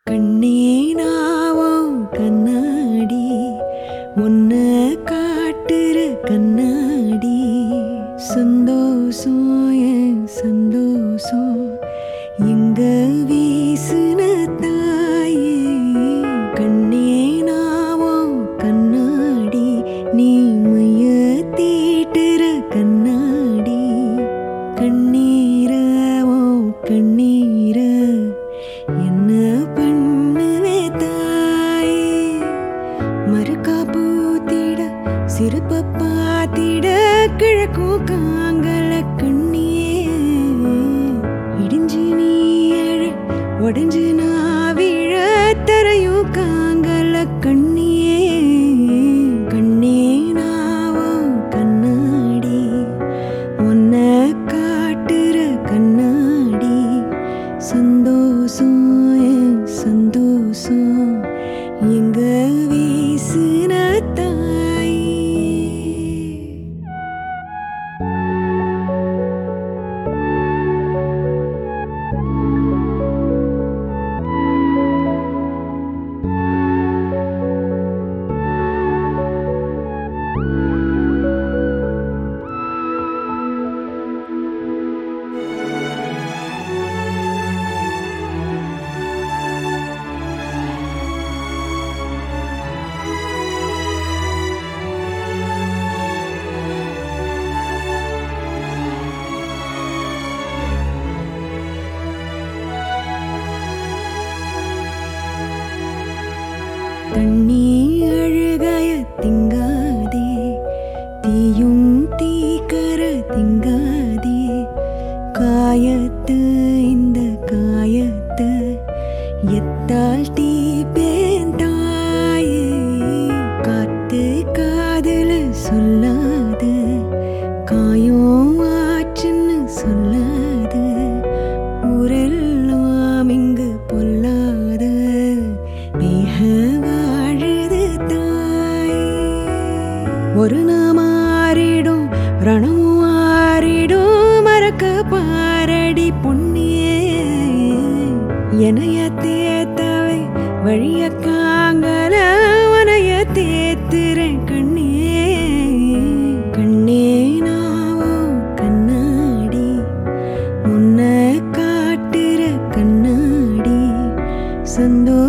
கண்ணே நாவோ கண்ணாடி உன்ன காட்டுற கண்ணாடி சந்தோஷம் என் சந்தோஷம் எங்க வீசுன தாயே கண்ணே நாவோ கண்ணாடி நீ மைய தீட்டுற கண்ணாடி கண்ணீர ஓ கண்ணீர என்ன பண்ணுவே தாயே மறுக்கா பூத்திட சிறப்ப பாத்திட கிழக்கும் காங்கல கண்ணியே இடிஞ்சு நீ அழ உடஞ்சு நான் விழ தரையும் காங்கல கண்ணியே கண்ணே நாவோ கண்ணாடி உன்னை காட்டுற கண்ணாடி சந்தோஷம் என் சந்தோஷம் எங்க வீசுன தாய் தண்ணி அழுகாய திங்காதே தீயும் தீக்கர திங்காதே காயத்து இந்த காயத்து எத்தால் தீ பேந்தாயே காத்து காதல சொல்லாது காயம் ஆச்சுன்னு சொல்லாது ஊரெல்லாம் இங்கு பொல்லாத மிக வாழுது தாய் ஒரு நாள் மாறிடும் ரணம் மாறிடும் மறக்க பாரடி பொன்னியே எனைய தேத்தவை வழிய காங்கல உனைய தேத்துறேன் கண்ணே கண்ணே நாவோ கண்ணாடி உன்னை காட்டுற கண்ணாடி சந்தோஷம்